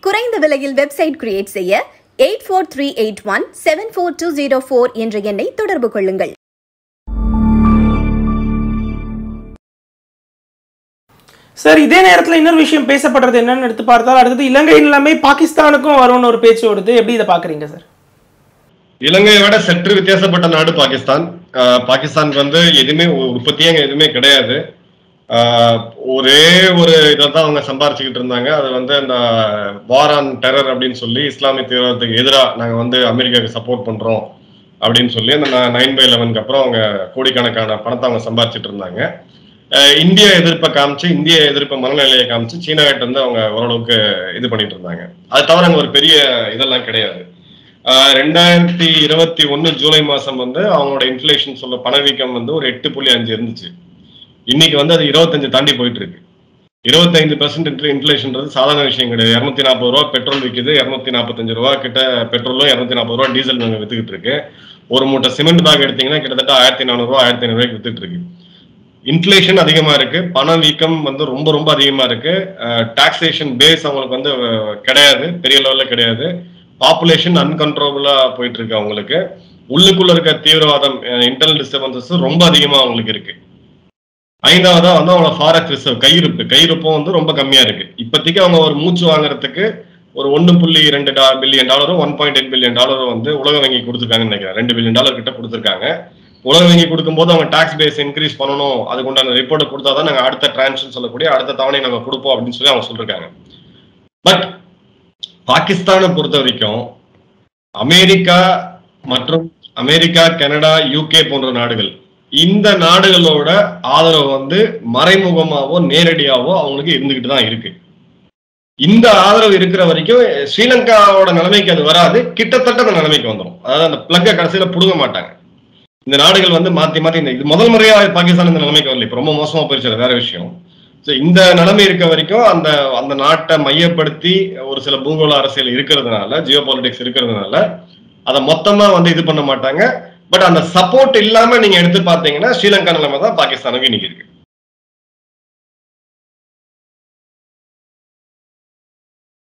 குறைந்த விலையில் website create செய்ய eight four three eight one seven four two zero four என்ற எண்ணை தொடர்பு கொள்ளுங்கள் சார் இதே நேரத்தில் இன்னொரு விஷயம் பேசப்படுறது என்னன்னு எடுத்து பார்த்தால் அடுத்தது இலங்கை நிலைமை பாகிஸ்தானுக்கும் வரும்னு ஒரு பேச்சு வருது எப்படி இதை பார்க்குறீங்க சார் இலங்கையை விட சற்று வித்தியாசப்பட்ட நாடு பாகிஸ்தான் ஆஹ் பாகிஸ்தானுக்கு வந்து எதுவுமே உ- உற்பத்தியே அங்க எதுவுமே கிடையாது ஆஹ் ஒரே ஒரு இதை தான் அவங்க சம்பாரிச்சுக்கிட்டு இருந்தாங்க அது வந்து அந்த வார் ஆன் டெரர் அப்படின்னு சொல்லி இஸ்லாமிய தீவிரவாதத்துக்கு எதிராக நாங்க வந்து அமெரிக்காவுக்கு சப்போர்ட் பண்றோம் அப்படின்னு சொல்லி அந்த நைன் பை லெவனுக்கு அப்புறம் அவங்க கோடிக்கணக்கான பணத்தை அவங்க சம்பாரிச்சிட்டு இருந்தாங்க ஆஹ் இந்திய எதிர்ப்பை காமிச்சு இந்திய எதிர்ப்பு மனநிலையை காமிச்சு சீனாகிட்ட வந்து அவங்க ஓரளவுக்கு இது பண்ணிட்டு இருந்தாங்க அது தவிர அங்க ஒரு பெரிய இதெல்லாம் கிடையாது ஆஹ் ரெண்டாயிரத்தி இருபத்தி ஒன்னு ஜூலை மாசம் வந்து அவங்களோட இன்ஃபிளேஷன் சொல்ல பணவீக்கம் வந்து ஒரு எட்டு புள்ளி அஞ்சு இருந்துச்சு இன்னைக்கு வந்து அது இருபத்தஞ்சு தாண்டி போயிட்டு இருக்கு இருபத்தைந்து பெர்சென்ட் இன்ஃபிளேஷன்றது சாதாரண விஷயம் கிடையாது இரநூத்தி நாற்பது ரூபா பெட்ரோல் விற்குது இரநூத்தி நாற்பத்தஞ்சு ரூபா கிட்ட பெட்ரோலும் இரநூத்தி நாற்பது ரூபா டீசல் நாங்கள் வித்துக்கிட்டு இருக்கு ஒரு மூட்டை சிமெண்ட் பேக் எடுத்தீங்கன்னா கிட்டத்தட்ட ஆயிரத்தி நானூறுரூவா ஆயிரத்தி ஐநூறுவாய்க்கு வித்துட்டு இருக்கு இன்ஃப்ளேஷன் அதிகமா இருக்கு பணவீக்கம் வந்து ரொம்ப ரொம்ப அதிகமா இருக்கு டாக்ஸேஷன் பேஸ் அவங்களுக்கு வந்து அஹ், கிடையாது பெரிய லெவல்ல கிடையாது பாப்புலேஷன் அன்கண்ட்ரோலபிளா போயிட்டு இருக்கு அவங்களுக்கு உள்ளுக்குள்ள இருக்க தீவிரவாதம் இன்டர்னல் டிஸ்டர்பன்சஸ் ரொம்ப அதிகமா அவங்களுக்கு இருக்கு ஐந்தாவதா வந்து அவங்களோட ஃபாரெக்ட் ரிசர்வ் கையிருப்பு கையிருப்பும் வந்து ரொம்ப கம்மியா இருக்கு இப்போதைக்கு அவங்க ஒரு மூச்சு வாங்குறதுக்கு ஒரு ஒன்று புள்ளி ரெண்டு டா பில்லியன் டாலரும் ஒன் பாயிண்ட் எயிட் பில்லியன் டாலரும் வந்து உலக வங்கி கொடுத்துருக்காங்கன்னு நினைக்கிறேன் ரெண்டு பில்லியன் டாலர் கிட்ட கொடுத்துருக்காங்க உலக வங்கி கொடுக்கும்போது அவங்க டாக்ஸ் பேஸ் இன்க்ரீஸ் பண்ணணும் அதுக்கு உண்டான ரிப்போர்ட்டை கொடுத்தா தான் நாங்கள் அடுத்த டிரான்ஷன் சொல்லக்கூடிய அடுத்த தவணை நாங்கள் கொடுப்போம் அப்படின்னு சொல்லி அவங்க சொல்லிருக்காங்க பட் பாகிஸ்தானை பொறுத்த வரைக்கும் அமெரிக்கா மற்றும் அமெரிக்கா கனடா யூகே போன்ற நாடுகள் இந்த நாடுகளோட ஆதரவு வந்து மறைமுகமாவோ நேரடியாவோ அவங்களுக்கு இருந்துகிட்டு தான் இருக்கு இந்த ஆதரவு இருக்கிற வரைக்கும் ஸ்ரீலங்காவோட நிலைமைக்கு அது வராது கிட்டத்தட்ட அந்த நிலைமைக்கு வந்துடும் அதாவது அந்த பிளக்கை கடைசியில புடுங்க மாட்டாங்க இந்த நாடுகள் வந்து மாத்தி மாத்தி இந்த இது முதல் முறையா பாகிஸ்தான் இந்த நிலைமைக்கு வரல இப்ப ரொம்ப மோசமா போயிடுச்சு அது வேற விஷயம் ஸோ இந்த நிலைமை இருக்க வரைக்கும் அந்த அந்த நாட்டை மையப்படுத்தி ஒரு சில பூகோள அரசியல் இருக்கிறதுனால ஜியோ பாலிடிக்ஸ் இருக்கிறதுனால அதை மொத்தமா வந்து இது பண்ண மாட்டாங்க பட் அந்த சப்போர்ட் இல்லாம நீங்க எடுத்து பார்த்தீங்கன்னா ஸ்ரீலங்கா நிலைமை தான் பாகிஸ்தானுக்கு இன்னைக்கு இருக்கு